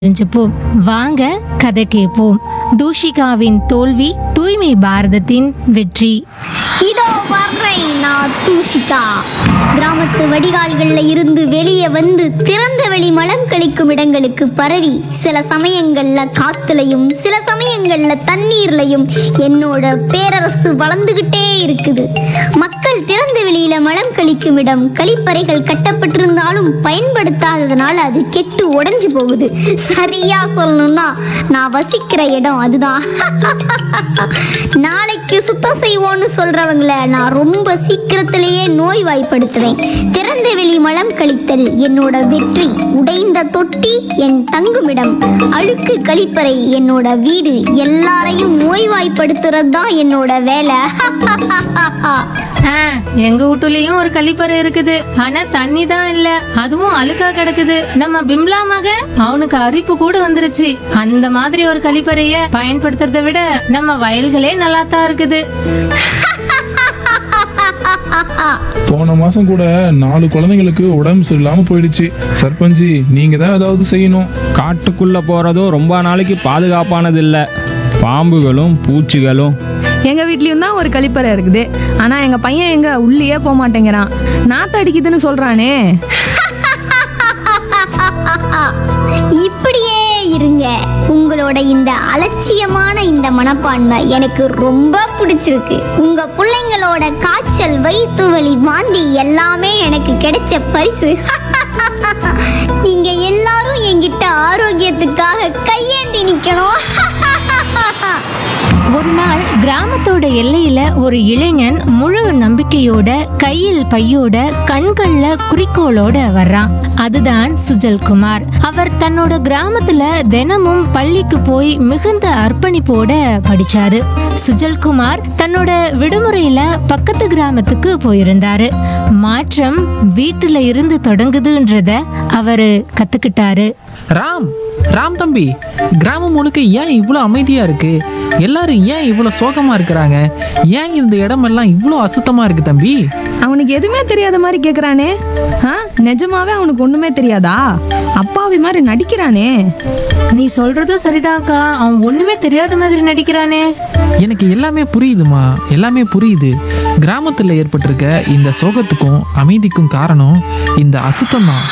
தெரிஞ்சுப்போம் வாங்க கதை கேட்போம் தூஷிகாவின் தோல்வி தூய்மை பாரதத்தின் வெற்றி இதோ வர்றேன் நான் தூஷிகா கிராமத்து வடிகால்கள்ல இருந்து வெளியே வந்து திறந்த வெளி மலம் கழிக்கும் இடங்களுக்கு பரவி சில சமயங்கள்ல காத்துலையும் சில சமயங்கள்ல தண்ணீர்லையும் என்னோட பேரரசு வளர்ந்துகிட்டே இருக்குது மக்கள் திறந்த வெளியில மலம் கழிக்கும் இடம் கழிப்பறைகள் கட்டப்பட்டிருந்தாலும் பயன்படுத்தாததுனால அது கெட்டு உடைஞ்சு போகுது சரியா சொல்லணும்னா நான் வசிக்கிற இடம் அதுதான் நாளைக்கு சுத்தம் செய்வோன்னு சொல்றவங்கள நான் ரொம்ப சீக்கிரத்திலேயே நோய்வாய்ப்படுத்துவேன் திறந்த வெளி மலம் கழித்தல் என்னோட வெற்றி உடைந்த தொட்டி என் தங்குமிடம் அழுக்கு கழிப்பறை என்னோட வீடு எல்லாரையும் நோய்வாய்ப்படுத்துறது தான் என்னோட வேலை ஆ, எங்க வீட்டுலயும் ஒரு கழிப்பறை இருக்குது ஆனா தண்ணி தான் இல்ல அதுவும் அழுக்கா கிடக்குது நம்ம பிம்லா மகன் அவனுக்கு அரிப்பு கூட வந்துருச்சு அந்த மாதிரி ஒரு கழிப்பறைய பயன்படுத்துறதை விட நம்ம வயல்களே நல்லா தான் இருக்குது போன மாசம் கூட நாலு குழந்தைங்களுக்கு உடம்பு சரியில்லாம போயிடுச்சு சர்பஞ்சி நீங்க தான் ஏதாவது செய்யணும் காட்டுக்குள்ள போறதும் ரொம்ப நாளைக்கு பாதுகாப்பானது இல்ல பாம்புகளும் பூச்சிகளும் எங்க வீட்லயும் தான் ஒரு கழிப்பறை இருக்குது ஆனா எங்க பையன் எங்க உள்ளேயே போக மாட்டேங்கிறான் நாத்து அடிக்குதுன்னு சொல்றானே இப்படியே இருங்க உங்களோட இந்த அலட்சியமான இந்த மனப்பான்மை எனக்கு ரொம்ப பிடிச்சிருக்கு உங்க பிள்ளைங்களோட காய்ச்சல் வயிற்று வலி வாந்தி எல்லாமே எனக்கு கிடைச்ச பரிசு நீங்க எல்லாரும் என்கிட்ட ஆரோக்கியத்துக்காக கையேந்தி நிக்கணும் ஒரு நாள் கிராமத்தோட எல்லையில ஒரு இளைஞன் முழு நம்பிக்கையோட கையில் பையோட கண்கள்ல குறிக்கோளோட வர்றான் அதுதான் சுஜல் குமார் அவர் தன்னோட கிராமத்துல தினமும் பள்ளிக்கு போய் மிகுந்த அர்ப்பணிப்போட படிச்சாரு சுஜல் குமார் தன்னோட விடுமுறையில பக்கத்து கிராமத்துக்கு போயிருந்தாரு மாற்றம் வீட்டுல இருந்து தொடங்குதுன்றத அவரு கத்துக்கிட்டாரு ராம் ராம் தம்பி கிராமம் முழுக்க ஏன் இவ்வளோ அமைதியா இருக்கு எல்லாரும் ஏன் இவ்வளோ சோகமா இருக்கிறாங்க ஏன் இந்த இடமெல்லாம் இவ்வளோ அசுத்தமா இருக்கு தம்பி அவனுக்கு எதுவுமே தெரியாத மாதிரி கேக்குறானே ஆ நிஜமாவே அவனுக்கு ஒண்ணுமே தெரியாதா அப்பாவி மாதிரி நடிக்கிறானே நீ சொல்றதும் சரிதான்க்கா அவன் ஒண்ணுமே தெரியாத மாதிரி நடிக்கிறானே எனக்கு எல்லாமே புரியுதுமா எல்லாமே புரியுது கிராமத்தில் ஏற்பட்டிருக்க இந்த சோகத்துக்கும் அமைதிக்கும் காரணம் இந்த அசுத்தம் தான்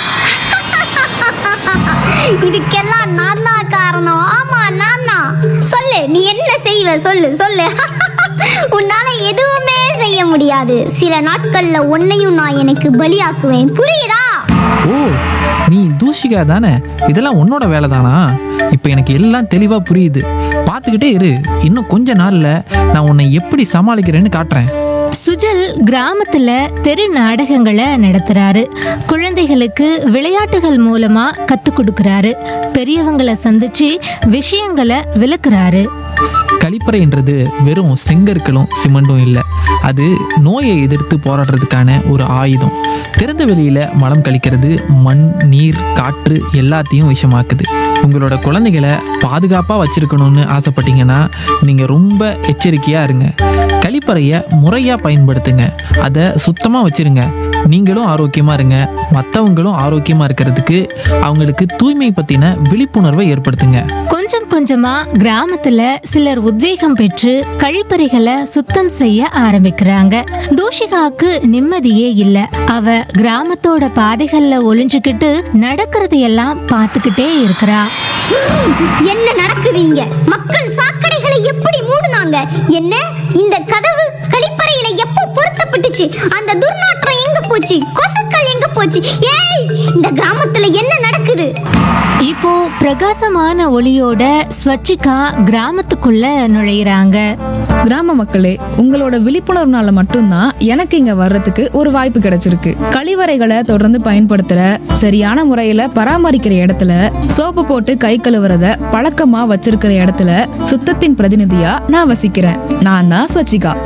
இதுக்கெல்லாம் நான் தான் காரணம் ஆமா நான் தான் சொல்லு நீ என்ன செய்வ சொல்லு சொல்லு உன்னால எதுவுமே செய்ய முடியாது சில நாட்கள்ல உன்னையும் நான் எனக்கு பலியாக்குவேன் புரியுதா ஓ நீ தூஷிகா தானே இதெல்லாம் உன்னோட வேலை தானா இப்போ எனக்கு எல்லாம் தெளிவாக புரியுது பார்த்துக்கிட்டே இரு இன்னும் கொஞ்ச நாளில் நான் உன்னை எப்படி சமாளிக்கிறேன்னு காட்டுறேன் சுஜல் கிராமத்துல தெரு நாடகங்களை நடத்துறாரு குழந்தைகளுக்கு விளையாட்டுகள் மூலமா கத்து கொடுக்கறாரு பெரியவங்களை சந்திச்சு விஷயங்களை விளக்குறாரு கழிப்பறைன்றது வெறும் செங்கற்களும் சிமெண்டும் இல்லை அது நோயை எதிர்த்து போராடுறதுக்கான ஒரு ஆயுதம் திறந்த வெளியில மலம் கழிக்கிறது மண் நீர் காற்று எல்லாத்தையும் விஷமாக்குது உங்களோட குழந்தைகளை பாதுகாப்பாக வச்சிருக்கணும்னு ஆசைப்பட்டீங்கன்னா நீங்கள் ரொம்ப எச்சரிக்கையாக இருங்க கழிப்பறையை முறையாக பயன்படுத்துங்க அதை சுத்தமாக வச்சிருங்க நீங்களும் ஆரோக்கியமாக இருங்க மற்றவங்களும் ஆரோக்கியமாக இருக்கிறதுக்கு அவங்களுக்கு தூய்மை பற்றின விழிப்புணர்வை ஏற்படுத்துங்க கொஞ்சம் கொஞ்சமா கிராமத்துல சிலர் உத்வேகம் பெற்று கழிப்பறைகளை சுத்தம் செய்ய ஆரம்பிக்கிறாங்க தூஷிகாக்கு நிம்மதியே இல்ல அவ கிராமத்தோட பாதைகள்ல ஒளிஞ்சுக்கிட்டு நடக்கிறதையெல்லாம் பார்த்துக்கிட்டே இருக்கிறா என்ன நடக்குது இங்க மக்கள் சாக்கடைகளை எப்படி மூடுனாங்க என்ன இந்த கதவு கழிப்பறையில எப்போ பொருத்தப்பட்டுச்சு அந்த துர்நாற்றம் எங்க போச்சு கொசுக்கள் எங்க போச்சு ஏய் இந்த கிராமத்துல என்ன நடக்குது இப்போ பிரகாசமான ஒளியோட ஸ்வச்சிகா கிராமத்துக்குள்ள நுழையிறாங்க கிராம மக்களே உங்களோட விழிப்புணர்வுனால மட்டும்தான் எனக்கு இங்க வர்றதுக்கு ஒரு வாய்ப்பு கிடைச்சிருக்கு கழிவறைகளை தொடர்ந்து பயன்படுத்துற சரியான முறையில பராமரிக்கிற இடத்துல சோப்பு போட்டு கை கழுவுறத பழக்கமா வச்சிருக்கிற இடத்துல சுத்தத்தின் பிரதிநிதியா நான் வசிக்கிறேன் நான் தான் ஸ்வச்சிகா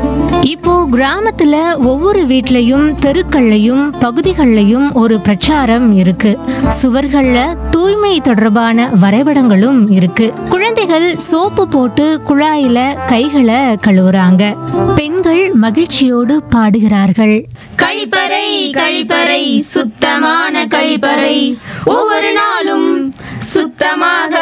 இப்போ கிராமத்துல ஒவ்வொரு வீட்லயும் தெருக்கள்லயும் பகுதிகள்லயும் ஒரு பிரச்சாரம் இருக்கு சுவர்கள்ல தூய்மை தொடர்பான வரைபடங்களும் இருக்கு குழந்தைகள் சோப்பு போட்டு குழாயில கைகளை கழுவுறாங்க பெண்கள் மகிழ்ச்சியோடு பாடுகிறார்கள் கழிப்பறை கழிப்பறை சுத்தமான கழிப்பறை ஒவ்வொரு நாளும் சுத்தமாக